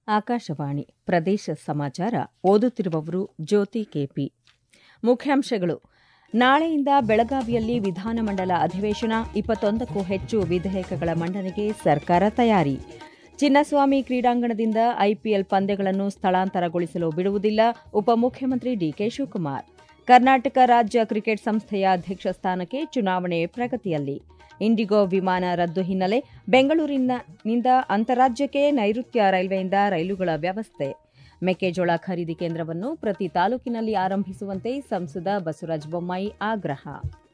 ಆಕಾಶವಾಣಿ ಪ್ರದೇಶ ಸಮಾಚಾರ ಓದುತ್ತಿರುವವರು ಜ್ಯೋತಿ ಕೆಪಿ ಮುಖ್ಯಾಂಶಗಳು ನಾಳೆಯಿಂದ ಬೆಳಗಾವಿಯಲ್ಲಿ ವಿಧಾನಮಂಡಲ ಅಧಿವೇಶನ ಇಪ್ಪತ್ತೊಂದಕ್ಕೂ ಹೆಚ್ಚು ವಿಧೇಯಕಗಳ ಮಂಡನೆಗೆ ಸರ್ಕಾರ ತಯಾರಿ ಚಿನ್ನಸ್ವಾಮಿ ಕ್ರೀಡಾಂಗಣದಿಂದ ಐಪಿಎಲ್ ಪಂದ್ಯಗಳನ್ನು ಸ್ಥಳಾಂತರಗೊಳಿಸಲು ಬಿಡುವುದಿಲ್ಲ ಉಪಮುಖ್ಯಮಂತ್ರಿ ಡಿಕೆ ಶಿವಕುಮಾರ್ ಕರ್ನಾಟಕ ರಾಜ್ಯ ಕ್ರಿಕೆಟ್ ಸಂಸ್ಥೆಯ ಅಧ್ಯಕ್ಷ ಸ್ಥಾನಕ್ಕೆ ಚುನಾವಣೆ ಪ್ರಗತಿಯಲ್ಲಿ ಇಂಡಿಗೋ ವಿಮಾನ ರದ್ದು ಹಿನ್ನೆಲೆ ಬೆಂಗಳೂರಿನಿಂದ ಅಂತಾರಾಜ್ಯಕ್ಕೆ ನೈಋತ್ಯ ರೈಲ್ವೆಯಿಂದ ರೈಲುಗಳ ವ್ಯವಸ್ಥೆ ಮೆಕ್ಕೆಜೋಳ ಖರೀದಿ ಕೇಂದ್ರವನ್ನು ಪ್ರತಿ ತಾಲೂಕಿನಲ್ಲಿ ಆರಂಭಿಸುವಂತೆ ಸಂಸದ ಬಸವರಾಜ ಬೊಮ್ಮಾಯಿ ಆಗ್ರಹ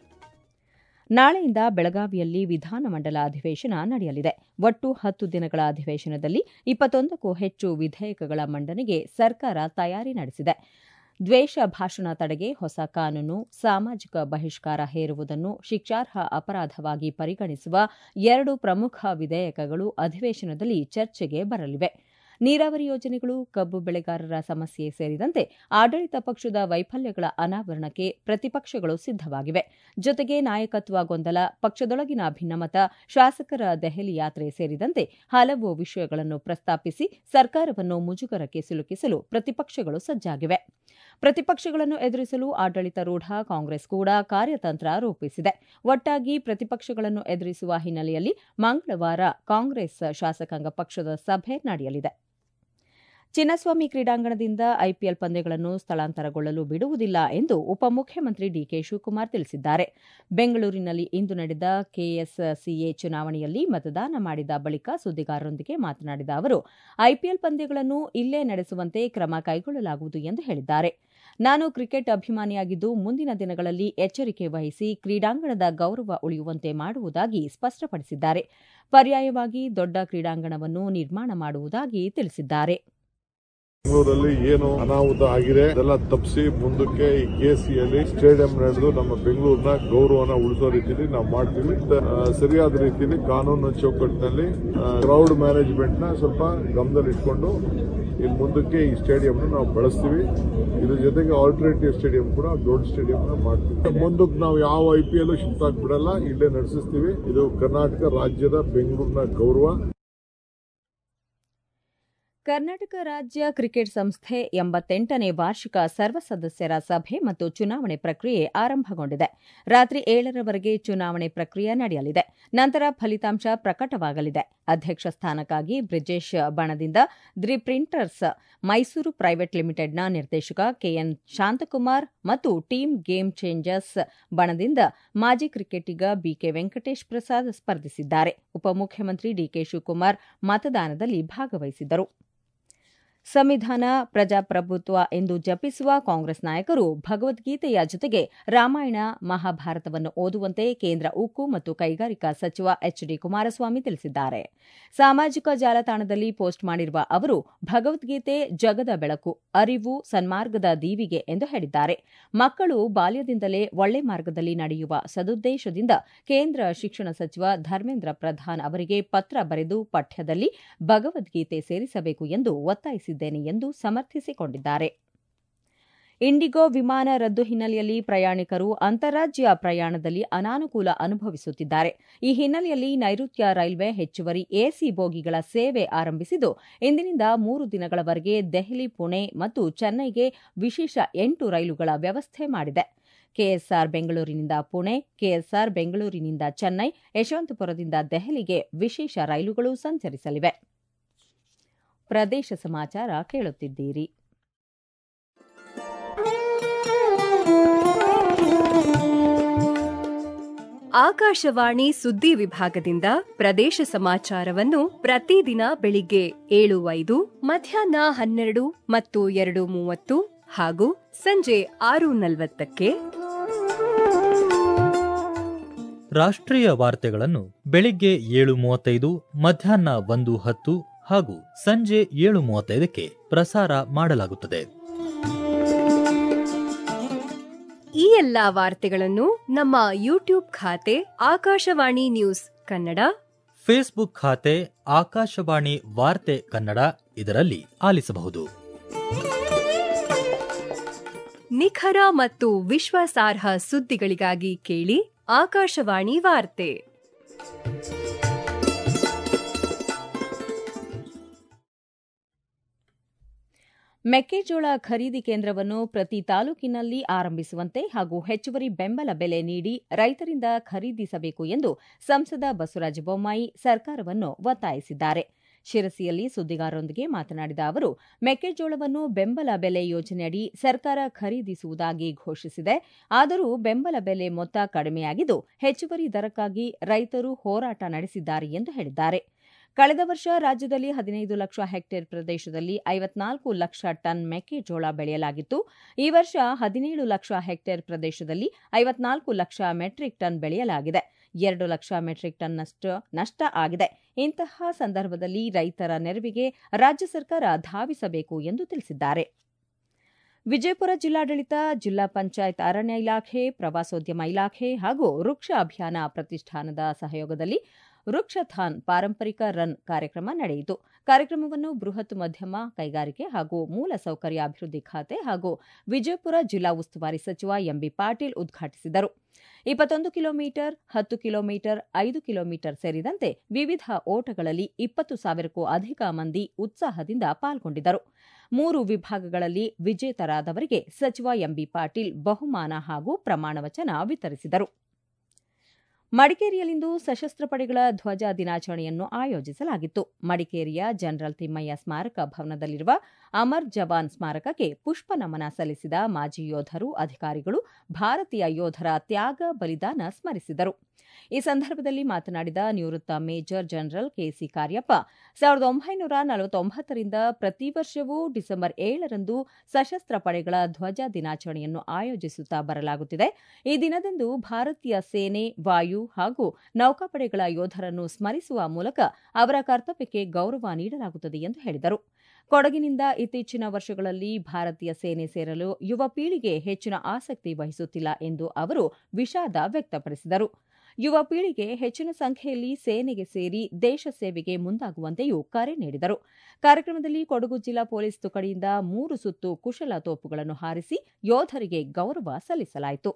ನಾಳೆಯಿಂದ ಬೆಳಗಾವಿಯಲ್ಲಿ ವಿಧಾನಮಂಡಲ ಅಧಿವೇಶನ ನಡೆಯಲಿದೆ ಒಟ್ಟು ಹತ್ತು ದಿನಗಳ ಅಧಿವೇಶನದಲ್ಲಿ ಇಪ್ಪತ್ತೊಂದಕ್ಕೂ ಹೆಚ್ಚು ವಿಧೇಯಕಗಳ ಮಂಡನೆಗೆ ಸರ್ಕಾರ ತಯಾರಿ ನಡೆಸಿದೆ ದ್ವೇಷ ಭಾಷಣ ತಡೆಗೆ ಹೊಸ ಕಾನೂನು ಸಾಮಾಜಿಕ ಬಹಿಷ್ಕಾರ ಹೇರುವುದನ್ನು ಶಿಕ್ಷಾರ್ಹ ಅಪರಾಧವಾಗಿ ಪರಿಗಣಿಸುವ ಎರಡು ಪ್ರಮುಖ ವಿಧೇಯಕಗಳು ಅಧಿವೇಶನದಲ್ಲಿ ಚರ್ಚೆಗೆ ಬರಲಿವೆ ನೀರಾವರಿ ಯೋಜನೆಗಳು ಕಬ್ಬು ಬೆಳೆಗಾರರ ಸಮಸ್ಯೆ ಸೇರಿದಂತೆ ಆಡಳಿತ ಪಕ್ಷದ ವೈಫಲ್ಯಗಳ ಅನಾವರಣಕ್ಕೆ ಪ್ರತಿಪಕ್ಷಗಳು ಸಿದ್ದವಾಗಿವೆ ಜೊತೆಗೆ ನಾಯಕತ್ವ ಗೊಂದಲ ಪಕ್ಷದೊಳಗಿನ ಭಿನ್ನಮತ ಶಾಸಕರ ದೆಹಲಿ ಯಾತ್ರೆ ಸೇರಿದಂತೆ ಹಲವು ವಿಷಯಗಳನ್ನು ಪ್ರಸ್ತಾಪಿಸಿ ಸರ್ಕಾರವನ್ನು ಮುಜುಗರಕ್ಕೆ ಸಿಲುಕಿಸಲು ಪ್ರತಿಪಕ್ಷಗಳು ಸಜ್ಜಾಗಿವೆ ಪ್ರತಿಪಕ್ಷಗಳನ್ನು ಎದುರಿಸಲು ಆಡಳಿತಾರೂಢ ಕಾಂಗ್ರೆಸ್ ಕೂಡ ಕಾರ್ಯತಂತ್ರ ರೂಪಿಸಿದೆ ಒಟ್ಟಾಗಿ ಪ್ರತಿಪಕ್ಷಗಳನ್ನು ಎದುರಿಸುವ ಹಿನ್ನೆಲೆಯಲ್ಲಿ ಮಂಗಳವಾರ ಕಾಂಗ್ರೆಸ್ ಶಾಸಕಾಂಗ ಪಕ್ಷದ ಸಭೆ ನಡೆಯಲಿದೆ ಚಿನ್ನಸ್ವಾಮಿ ಕ್ರೀಡಾಂಗಣದಿಂದ ಐಪಿಎಲ್ ಪಂದ್ಯಗಳನ್ನು ಸ್ಥಳಾಂತರಗೊಳ್ಳಲು ಬಿಡುವುದಿಲ್ಲ ಎಂದು ಉಪಮುಖ್ಯಮಂತ್ರಿ ಡಿಕೆ ಶಿವಕುಮಾರ್ ತಿಳಿಸಿದ್ದಾರೆ ಬೆಂಗಳೂರಿನಲ್ಲಿ ಇಂದು ನಡೆದ ಕೆಎಸ್ಸಿಎ ಚುನಾವಣೆಯಲ್ಲಿ ಮತದಾನ ಮಾಡಿದ ಬಳಿಕ ಸುದ್ದಿಗಾರರೊಂದಿಗೆ ಮಾತನಾಡಿದ ಅವರು ಐಪಿಎಲ್ ಪಂದ್ಯಗಳನ್ನು ಇಲ್ಲೇ ನಡೆಸುವಂತೆ ಕ್ರಮ ಕೈಗೊಳ್ಳಲಾಗುವುದು ಎಂದು ಹೇಳಿದ್ದಾರೆ ನಾನು ಕ್ರಿಕೆಟ್ ಅಭಿಮಾನಿಯಾಗಿದ್ದು ಮುಂದಿನ ದಿನಗಳಲ್ಲಿ ಎಚ್ಚರಿಕೆ ವಹಿಸಿ ಕ್ರೀಡಾಂಗಣದ ಗೌರವ ಉಳಿಯುವಂತೆ ಮಾಡುವುದಾಗಿ ಸ್ಪಷ್ಟಪಡಿಸಿದ್ದಾರೆ ಪರ್ಯಾಯವಾಗಿ ದೊಡ್ಡ ಕ್ರೀಡಾಂಗಣವನ್ನು ನಿರ್ಮಾಣ ಮಾಡುವುದಾಗಿ ತಿಳಿಸಿದ್ದಾರೆ ಬೆಂಗಳೂರಲ್ಲಿ ಏನು ಅನಾಹುತ ಆಗಿದೆ ಅದೆಲ್ಲ ತಪ್ಪಿಸಿ ಮುಂದಕ್ಕೆ ಈ ಕೆಸಿಯಲ್ಲಿ ಸ್ಟೇಡಿಯಂ ನಡೆದು ನಮ್ಮ ಬೆಂಗಳೂರಿನ ಗೌರವನ ಉಳಿಸೋ ರೀತಿಯಲ್ಲಿ ನಾವು ಮಾಡ್ತೀವಿ ಆ, ಸರಿಯಾದ ರೀತಿಯಲ್ಲಿ ಕಾನೂನು ಚೌಕಟ್ಟಿನಲ್ಲಿ ಕ್ರೌಡ್ ಮ್ಯಾನೇಜ್ಮೆಂಟ್ ನ ಸ್ವಲ್ಪ ಗಮನದಲ್ಲಿ ಇಟ್ಕೊಂಡು ಇನ್ನು ಮುಂದಕ್ಕೆ ಈ ಸ್ಟೇಡಿಯಂ ನಾವು ಬಳಸ್ತೀವಿ ಇದ್ರ ಜೊತೆಗೆ ಆಲ್ಟರ್ನೇಟಿವ್ ಸ್ಟೇಡಿಯಂ ಕೂಡ ದೊಡ್ಡ ಸ್ಟೇಡಿಯಂ ಮಾಡ್ತೀವಿ ಮುಂದಕ್ಕೆ ನಾವು ಯಾವ ಐ ಪಿ ಎಲ್ ಶಿಫ್ಟ್ ಆಗಿ ಬಿಡಲ್ಲ ಇಲ್ಲೇ ನಡೆಸಿಸ್ತೀವಿ ಇದು ಕರ್ನಾಟಕ ರಾಜ್ಯದ ಬೆಂಗಳೂರಿನ ಗೌರವ ಕರ್ನಾಟಕ ರಾಜ್ಯ ಕ್ರಿಕೆಟ್ ಸಂಸ್ಥೆ ಎಂಬತ್ತೆಂಟನೇ ವಾರ್ಷಿಕ ಸರ್ವ ಸದಸ್ಯರ ಸಭೆ ಮತ್ತು ಚುನಾವಣೆ ಪ್ರಕ್ರಿಯೆ ಆರಂಭಗೊಂಡಿದೆ ರಾತ್ರಿ ಏಳರವರೆಗೆ ಚುನಾವಣೆ ಪ್ರಕ್ರಿಯೆ ನಡೆಯಲಿದೆ ನಂತರ ಫಲಿತಾಂಶ ಪ್ರಕಟವಾಗಲಿದೆ ಅಧ್ಯಕ್ಷ ಸ್ಥಾನಕ್ಕಾಗಿ ಬ್ರಿಜೇಶ್ ಬಣದಿಂದ ದಿ ಪ್ರಿಂಟರ್ಸ್ ಮೈಸೂರು ಪ್ರೈವೇಟ್ ಲಿಮಿಟೆಡ್ನ ನಿರ್ದೇಶಕ ಕೆಎನ್ ಶಾಂತಕುಮಾರ್ ಮತ್ತು ಟೀಮ್ ಗೇಮ್ ಚೇಂಜರ್ಸ್ ಬಣದಿಂದ ಮಾಜಿ ಕ್ರಿಕೆಟಿಗ ಬಿಕೆ ವೆಂಕಟೇಶ್ ಪ್ರಸಾದ್ ಸ್ಪರ್ಧಿಸಿದ್ದಾರೆ ಉಪಮುಖ್ಯಮಂತ್ರಿ ಡಿಕೆ ಶಿವಕುಮಾರ್ ಮತದಾನದಲ್ಲಿ ಭಾಗವಹಿಸಿದ್ದರು ಸಂವಿಧಾನ ಪ್ರಜಾಪ್ರಭುತ್ವ ಎಂದು ಜಪಿಸುವ ಕಾಂಗ್ರೆಸ್ ನಾಯಕರು ಭಗವದ್ಗೀತೆಯ ಜೊತೆಗೆ ರಾಮಾಯಣ ಮಹಾಭಾರತವನ್ನು ಓದುವಂತೆ ಕೇಂದ್ರ ಉಕ್ಕು ಮತ್ತು ಕೈಗಾರಿಕಾ ಸಚಿವ ಎಚ್ ಡಿ ಕುಮಾರಸ್ವಾಮಿ ತಿಳಿಸಿದ್ದಾರೆ ಸಾಮಾಜಿಕ ಜಾಲತಾಣದಲ್ಲಿ ಪೋಸ್ಟ್ ಮಾಡಿರುವ ಅವರು ಭಗವದ್ಗೀತೆ ಜಗದ ಬೆಳಕು ಅರಿವು ಸನ್ಮಾರ್ಗದ ದೀವಿಗೆ ಎಂದು ಹೇಳಿದ್ದಾರೆ ಮಕ್ಕಳು ಬಾಲ್ಯದಿಂದಲೇ ಒಳ್ಳೆ ಮಾರ್ಗದಲ್ಲಿ ನಡೆಯುವ ಸದುದ್ದೇಶದಿಂದ ಕೇಂದ್ರ ಶಿಕ್ಷಣ ಸಚಿವ ಧರ್ಮೇಂದ್ರ ಪ್ರಧಾನ್ ಅವರಿಗೆ ಪತ್ರ ಬರೆದು ಪಠ್ಯದಲ್ಲಿ ಭಗವದ್ಗೀತೆ ಸೇರಿಸಬೇಕು ಎಂದು ಒತ್ತಾಯಿಸಿದ್ದೇನೆ ಎಂದು ಸಮರ್ಥಿಸಿಕೊಂಡಿದ್ದಾರೆ ಇಂಡಿಗೋ ವಿಮಾನ ರದ್ದು ಹಿನ್ನೆಲೆಯಲ್ಲಿ ಪ್ರಯಾಣಿಕರು ಅಂತಾರಾಜ್ಯ ಪ್ರಯಾಣದಲ್ಲಿ ಅನಾನುಕೂಲ ಅನುಭವಿಸುತ್ತಿದ್ದಾರೆ ಈ ಹಿನ್ನೆಲೆಯಲ್ಲಿ ನೈಋತ್ಯ ರೈಲ್ವೆ ಹೆಚ್ಚುವರಿ ಎಸಿ ಬೋಗಿಗಳ ಸೇವೆ ಆರಂಭಿಸಿದ್ದು ಇಂದಿನಿಂದ ಮೂರು ದಿನಗಳವರೆಗೆ ದೆಹಲಿ ಪುಣೆ ಮತ್ತು ಚೆನ್ನೈಗೆ ವಿಶೇಷ ಎಂಟು ರೈಲುಗಳ ವ್ಯವಸ್ಥೆ ಮಾಡಿದೆ ಕೆಎಸ್ಆರ್ ಬೆಂಗಳೂರಿನಿಂದ ಪುಣೆ ಕೆಎಸ್ಆರ್ ಬೆಂಗಳೂರಿನಿಂದ ಚೆನ್ನೈ ಯಶವಂತಪುರದಿಂದ ದೆಹಲಿಗೆ ವಿಶೇಷ ರೈಲುಗಳು ಸಂಚರಿಸಲಿವೆ ಪ್ರದೇಶ ಸಮಾಚಾರ ಕೇಳುತ್ತಿದ್ದೀರಿ ಆಕಾಶವಾಣಿ ಸುದ್ದಿ ವಿಭಾಗದಿಂದ ಪ್ರದೇಶ ಸಮಾಚಾರವನ್ನು ಪ್ರತಿದಿನ ಬೆಳಿಗ್ಗೆ ಏಳು ಐದು ಮಧ್ಯಾಹ್ನ ಹನ್ನೆರಡು ಮತ್ತು ಎರಡು ಮೂವತ್ತು ಹಾಗೂ ಸಂಜೆ ಆರು ನಲವತ್ತಕ್ಕೆ ರಾಷ್ಟ್ರೀಯ ವಾರ್ತೆಗಳನ್ನು ಬೆಳಿಗ್ಗೆ ಏಳು ಮೂವತ್ತೈದು ಮಧ್ಯಾಹ್ನ ಒಂದು ಹತ್ತು ಹಾಗೂ ಸಂಜೆ ಏಳು ಮೂವತ್ತೈದಕ್ಕೆ ಪ್ರಸಾರ ಮಾಡಲಾಗುತ್ತದೆ ಈ ಎಲ್ಲಾ ವಾರ್ತೆಗಳನ್ನು ನಮ್ಮ ಯೂಟ್ಯೂಬ್ ಖಾತೆ ಆಕಾಶವಾಣಿ ನ್ಯೂಸ್ ಕನ್ನಡ ಫೇಸ್ಬುಕ್ ಖಾತೆ ಆಕಾಶವಾಣಿ ವಾರ್ತೆ ಕನ್ನಡ ಇದರಲ್ಲಿ ಆಲಿಸಬಹುದು ನಿಖರ ಮತ್ತು ವಿಶ್ವಾಸಾರ್ಹ ಸುದ್ದಿಗಳಿಗಾಗಿ ಕೇಳಿ ಆಕಾಶವಾಣಿ ವಾರ್ತೆ ಮೆಕ್ಕೆಜೋಳ ಖರೀದಿ ಕೇಂದ್ರವನ್ನು ಪ್ರತಿ ತಾಲೂಕಿನಲ್ಲಿ ಆರಂಭಿಸುವಂತೆ ಹಾಗೂ ಹೆಚ್ಚುವರಿ ಬೆಂಬಲ ಬೆಲೆ ನೀಡಿ ರೈತರಿಂದ ಖರೀದಿಸಬೇಕು ಎಂದು ಸಂಸದ ಬಸವರಾಜ ಬೊಮ್ಮಾಯಿ ಸರ್ಕಾರವನ್ನು ಒತ್ತಾಯಿಸಿದ್ದಾರೆ ಶಿರಸಿಯಲ್ಲಿ ಸುದ್ದಿಗಾರರೊಂದಿಗೆ ಮಾತನಾಡಿದ ಅವರು ಮೆಕ್ಕೆಜೋಳವನ್ನು ಬೆಂಬಲ ಬೆಲೆ ಯೋಜನೆಯಡಿ ಸರ್ಕಾರ ಖರೀದಿಸುವುದಾಗಿ ಘೋಷಿಸಿದೆ ಆದರೂ ಬೆಂಬಲ ಬೆಲೆ ಮೊತ್ತ ಕಡಿಮೆಯಾಗಿದ್ದು ಹೆಚ್ಚುವರಿ ದರಕ್ಕಾಗಿ ರೈತರು ಹೋರಾಟ ನಡೆಸಿದ್ದಾರೆ ಎಂದು ಹೇಳಿದ್ದಾರೆ ಕಳೆದ ವರ್ಷ ರಾಜ್ಯದಲ್ಲಿ ಹದಿನೈದು ಲಕ್ಷ ಹೆಕ್ಟೇರ್ ಪ್ರದೇಶದಲ್ಲಿ ಐವತ್ನಾಲ್ಕು ಲಕ್ಷ ಟನ್ ಮೆಕ್ಕೆಜೋಳ ಬೆಳೆಯಲಾಗಿತ್ತು ಈ ವರ್ಷ ಹದಿನೇಳು ಲಕ್ಷ ಹೆಕ್ಟೇರ್ ಪ್ರದೇಶದಲ್ಲಿ ಐವತ್ನಾಲ್ಕು ಲಕ್ಷ ಮೆಟ್ರಿಕ್ ಟನ್ ಬೆಳೆಯಲಾಗಿದೆ ಎರಡು ಲಕ್ಷ ಮೆಟ್ರಿಕ್ ಟನ್ನಷ್ಟು ನಷ್ಟ ಆಗಿದೆ ಇಂತಹ ಸಂದರ್ಭದಲ್ಲಿ ರೈತರ ನೆರವಿಗೆ ರಾಜ್ಯ ಸರ್ಕಾರ ಧಾವಿಸಬೇಕು ಎಂದು ತಿಳಿಸಿದ್ದಾರೆ ವಿಜಯಪುರ ಜಿಲ್ಲಾಡಳಿತ ಜಿಲ್ಲಾ ಪಂಚಾಯತ್ ಅರಣ್ಯ ಇಲಾಖೆ ಪ್ರವಾಸೋದ್ಯಮ ಇಲಾಖೆ ಹಾಗೂ ವೃಕ್ಷ ಅಭಿಯಾನ ಪ್ರತಿಷ್ಠಾನದ ಸಹಯೋಗದಲ್ಲಿ ವೃಕ್ಷಥಾನ್ ಪಾರಂಪರಿಕ ರನ್ ಕಾರ್ಯಕ್ರಮ ನಡೆಯಿತು ಕಾರ್ಯಕ್ರಮವನ್ನು ಬೃಹತ್ ಮಧ್ಯಮ ಕೈಗಾರಿಕೆ ಹಾಗೂ ಮೂಲಸೌಕರ್ಯ ಅಭಿವೃದ್ಧಿ ಖಾತೆ ಹಾಗೂ ವಿಜಯಪುರ ಜಿಲ್ಲಾ ಉಸ್ತುವಾರಿ ಸಚಿವ ಎಂಬಿ ಪಾಟೀಲ್ ಉದ್ಘಾಟಿಸಿದರು ಇಪ್ಪತ್ತೊಂದು ಕಿಲೋಮೀಟರ್ ಹತ್ತು ಕಿಲೋಮೀಟರ್ ಐದು ಕಿಲೋಮೀಟರ್ ಸೇರಿದಂತೆ ವಿವಿಧ ಓಟಗಳಲ್ಲಿ ಇಪ್ಪತ್ತು ಸಾವಿರಕ್ಕೂ ಅಧಿಕ ಮಂದಿ ಉತ್ಸಾಹದಿಂದ ಪಾಲ್ಗೊಂಡಿದ್ದರು ಮೂರು ವಿಭಾಗಗಳಲ್ಲಿ ವಿಜೇತರಾದವರಿಗೆ ಸಚಿವ ಎಂಬಿ ಪಾಟೀಲ್ ಬಹುಮಾನ ಹಾಗೂ ಪ್ರಮಾಣವಚನ ವಿತರಿಸಿದರು ಮಡಿಕೇರಿಯಲ್ಲಿಂದು ಸಶಸ್ತ್ರ ಪಡೆಗಳ ಧ್ವಜ ದಿನಾಚರಣೆಯನ್ನು ಆಯೋಜಿಸಲಾಗಿತ್ತು ಮಡಿಕೇರಿಯ ಜನರಲ್ ತಿಮ್ಮಯ್ಯ ಸ್ಮಾರಕ ಭವನದಲ್ಲಿರುವ ಅಮರ್ ಜವಾನ್ ಸ್ಮಾರಕಕ್ಕೆ ಪುಷ್ಪ ನಮನ ಸಲ್ಲಿಸಿದ ಮಾಜಿ ಯೋಧರು ಅಧಿಕಾರಿಗಳು ಭಾರತೀಯ ಯೋಧರ ತ್ಯಾಗ ಬಲಿದಾನ ಸ್ಮರಿಸಿದರು ಈ ಸಂದರ್ಭದಲ್ಲಿ ಮಾತನಾಡಿದ ನಿವೃತ್ತ ಮೇಜರ್ ಜನರಲ್ ಕೆಸಿ ಕಾರ್ಯಪ್ಪ ಸಾವಿರದ ಒಂಬೈನೂರ ನಲವತ್ತೊಂಬತ್ತರಿಂದ ಪ್ರತಿ ವರ್ಷವೂ ಡಿಸೆಂಬರ್ ಏಳರಂದು ಸಶಸ್ತ್ರ ಪಡೆಗಳ ಧ್ವಜ ದಿನಾಚರಣೆಯನ್ನು ಆಯೋಜಿಸುತ್ತಾ ಬರಲಾಗುತ್ತಿದೆ ಈ ದಿನದಂದು ಭಾರತೀಯ ಸೇನೆ ವಾಯು ಹಾಗೂ ನೌಕಾಪಡೆಗಳ ಯೋಧರನ್ನು ಸ್ಮರಿಸುವ ಮೂಲಕ ಅವರ ಕರ್ತವ್ಯಕ್ಕೆ ಗೌರವ ನೀಡಲಾಗುತ್ತದೆ ಎಂದು ಹೇಳಿದರು ಕೊಡಗಿನಿಂದ ಇತ್ತೀಚಿನ ವರ್ಷಗಳಲ್ಲಿ ಭಾರತೀಯ ಸೇನೆ ಸೇರಲು ಯುವ ಪೀಳಿಗೆ ಹೆಚ್ಚಿನ ಆಸಕ್ತಿ ವಹಿಸುತ್ತಿಲ್ಲ ಎಂದು ಅವರು ವಿಷಾದ ವ್ಯಕ್ತಪಡಿಸಿದರು ಯುವ ಪೀಳಿಗೆ ಹೆಚ್ಚಿನ ಸಂಖ್ಯೆಯಲ್ಲಿ ಸೇನೆಗೆ ಸೇರಿ ದೇಶ ಸೇವೆಗೆ ಮುಂದಾಗುವಂತೆಯೂ ಕರೆ ನೀಡಿದರು ಕಾರ್ಯಕ್ರಮದಲ್ಲಿ ಕೊಡಗು ಜಿಲ್ಲಾ ಪೊಲೀಸ್ ತುಕಡಿಯಿಂದ ಮೂರು ಸುತ್ತು ಕುಶಲ ತೋಪುಗಳನ್ನು ಹಾರಿಸಿ ಯೋಧರಿಗೆ ಗೌರವ ಸಲ್ಲಿಸಲಾಯಿತು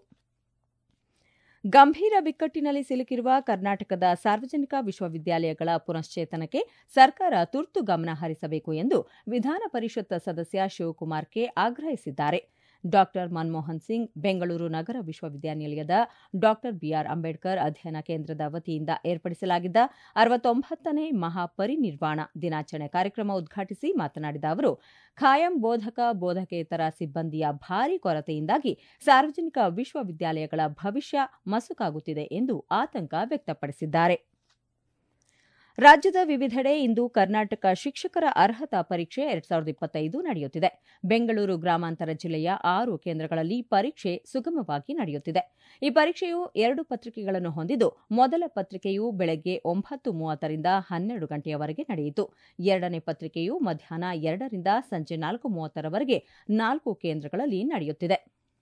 ಗಂಭೀರ ಬಿಕ್ಕಟ್ಟಿನಲ್ಲಿ ಸಿಲುಕಿರುವ ಕರ್ನಾಟಕದ ಸಾರ್ವಜನಿಕ ವಿಶ್ವವಿದ್ಯಾಲಯಗಳ ಪುನಶ್ಚೇತನಕ್ಕೆ ಸರ್ಕಾರ ತುರ್ತು ಗಮನ ಹರಿಸಬೇಕು ಎಂದು ವಿಧಾನ ಪರಿಷತ್ ಸದಸ್ಯ ಶಿವಕುಮಾರ್ ಕೆ ಆಗ್ರಹಿಸಿದ್ದಾರೆ ಡಾಕ್ಟರ್ ಮನಮೋಹನ್ ಸಿಂಗ್ ಬೆಂಗಳೂರು ನಗರ ವಿಶ್ವವಿದ್ಯಾನಿಲಯದ ಡಾಕ್ಟರ್ ಬಿಆರ್ ಅಂಬೇಡ್ಕರ್ ಅಧ್ಯಯನ ಕೇಂದ್ರದ ವತಿಯಿಂದ ಏರ್ಪಡಿಸಲಾಗಿದ್ದ ಅರವತ್ತೊಂಬತ್ತನೇ ಮಹಾಪರಿನಿರ್ವಾಣ ದಿನಾಚರಣೆ ಕಾರ್ಯಕ್ರಮ ಉದ್ಘಾಟಿಸಿ ಮಾತನಾಡಿದ ಅವರು ಖಾಯಂ ಬೋಧಕ ಬೋಧಕೇತರ ಸಿಬ್ಬಂದಿಯ ಭಾರೀ ಕೊರತೆಯಿಂದಾಗಿ ಸಾರ್ವಜನಿಕ ವಿಶ್ವವಿದ್ಯಾಲಯಗಳ ಭವಿಷ್ಯ ಮಸುಕಾಗುತ್ತಿದೆ ಎಂದು ಆತಂಕ ವ್ಯಕ್ತಪಡಿಸಿದ್ದಾರೆ ರಾಜ್ಯದ ವಿವಿಧೆಡೆ ಇಂದು ಕರ್ನಾಟಕ ಶಿಕ್ಷಕರ ಅರ್ಹತಾ ಪರೀಕ್ಷೆ ಎರಡ್ ಸಾವಿರದ ಇಪ್ಪತ್ತೈದು ನಡೆಯುತ್ತಿದೆ ಬೆಂಗಳೂರು ಗ್ರಾಮಾಂತರ ಜಿಲ್ಲೆಯ ಆರು ಕೇಂದ್ರಗಳಲ್ಲಿ ಪರೀಕ್ಷೆ ಸುಗಮವಾಗಿ ನಡೆಯುತ್ತಿದೆ ಈ ಪರೀಕ್ಷೆಯು ಎರಡು ಪತ್ರಿಕೆಗಳನ್ನು ಹೊಂದಿದ್ದು ಮೊದಲ ಪತ್ರಿಕೆಯು ಬೆಳಗ್ಗೆ ಒಂಬತ್ತು ಮೂವತ್ತರಿಂದ ಹನ್ನೆರಡು ಗಂಟೆಯವರೆಗೆ ನಡೆಯಿತು ಎರಡನೇ ಪತ್ರಿಕೆಯು ಮಧ್ಯಾಹ್ನ ಎರಡರಿಂದ ಸಂಜೆ ನಾಲ್ಕು ಮೂವತ್ತರವರೆಗೆ ನಾಲ್ಕು ಕೇಂದ್ರಗಳಲ್ಲಿ ನಡೆಯುತ್ತಿದೆ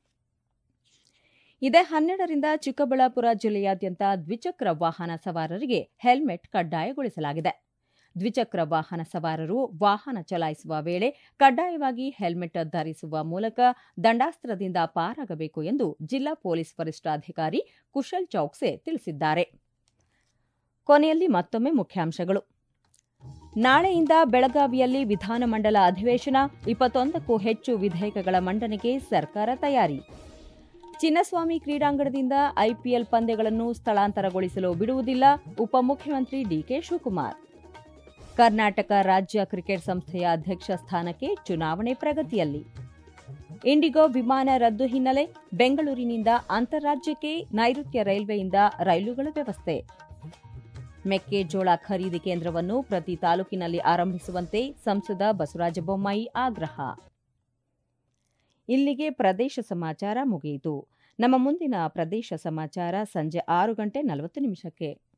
ಇದೇ ಹನ್ನೆರಡರಿಂದ ಚಿಕ್ಕಬಳ್ಳಾಪುರ ಜಿಲ್ಲೆಯಾದ್ಯಂತ ದ್ವಿಚಕ್ರ ವಾಹನ ಸವಾರರಿಗೆ ಹೆಲ್ಮೆಟ್ ಕಡ್ಡಾಯಗೊಳಿಸಲಾಗಿದೆ ದ್ವಿಚಕ್ರ ವಾಹನ ಸವಾರರು ವಾಹನ ಚಲಾಯಿಸುವ ವೇಳೆ ಕಡ್ಡಾಯವಾಗಿ ಹೆಲ್ಮೆಟ್ ಧರಿಸುವ ಮೂಲಕ ದಂಡಾಸ್ತ್ರದಿಂದ ಪಾರಾಗಬೇಕು ಎಂದು ಜಿಲ್ಲಾ ಪೊಲೀಸ್ ವರಿಷ್ಠಾಧಿಕಾರಿ ಕುಶಲ್ ಚೌಕ್ಸೆ ತಿಳಿಸಿದ್ದಾರೆ ಕೊನೆಯಲ್ಲಿ ಮತ್ತೊಮ್ಮೆ ಮುಖ್ಯಾಂಶಗಳು ನಾಳೆಯಿಂದ ಬೆಳಗಾವಿಯಲ್ಲಿ ವಿಧಾನಮಂಡಲ ಅಧಿವೇಶನ ಇಪ್ಪತ್ತೊಂದಕ್ಕೂ ಹೆಚ್ಚು ವಿಧೇಯಕಗಳ ಮಂಡನೆಗೆ ಸರ್ಕಾರ ತಯಾರಿ ಚಿನ್ನಸ್ವಾಮಿ ಕ್ರೀಡಾಂಗಣದಿಂದ ಐಪಿಎಲ್ ಪಂದ್ಯಗಳನ್ನು ಸ್ಥಳಾಂತರಗೊಳಿಸಲು ಬಿಡುವುದಿಲ್ಲ ಉಪಮುಖ್ಯಮಂತ್ರಿ ಡಿಕೆ ಶಿವಕುಮಾರ್ ಕರ್ನಾಟಕ ರಾಜ್ಯ ಕ್ರಿಕೆಟ್ ಸಂಸ್ಥೆಯ ಅಧ್ಯಕ್ಷ ಸ್ಥಾನಕ್ಕೆ ಚುನಾವಣೆ ಪ್ರಗತಿಯಲ್ಲಿ ಇಂಡಿಗೋ ವಿಮಾನ ರದ್ದು ಹಿನ್ನೆಲೆ ಬೆಂಗಳೂರಿನಿಂದ ಅಂತಾರಾಜ್ಯಕ್ಕೆ ನೈಋತ್ಯ ರೈಲ್ವೆಯಿಂದ ರೈಲುಗಳ ವ್ಯವಸ್ಥೆ ಮೆಕ್ಕೆಜೋಳ ಖರೀದಿ ಕೇಂದ್ರವನ್ನು ಪ್ರತಿ ತಾಲೂಕಿನಲ್ಲಿ ಆರಂಭಿಸುವಂತೆ ಸಂಸದ ಬಸವರಾಜ ಬೊಮ್ಮಾಯಿ ಆಗ್ರಹ ಇಲ್ಲಿಗೆ ಪ್ರದೇಶ ಸಮಾಚಾರ ಮುಗಿಯಿತು ನಮ್ಮ ಮುಂದಿನ ಪ್ರದೇಶ ಸಮಾಚಾರ ಸಂಜೆ ಆರು ಗಂಟೆ ನಲವತ್ತು ನಿಮಿಷಕ್ಕೆ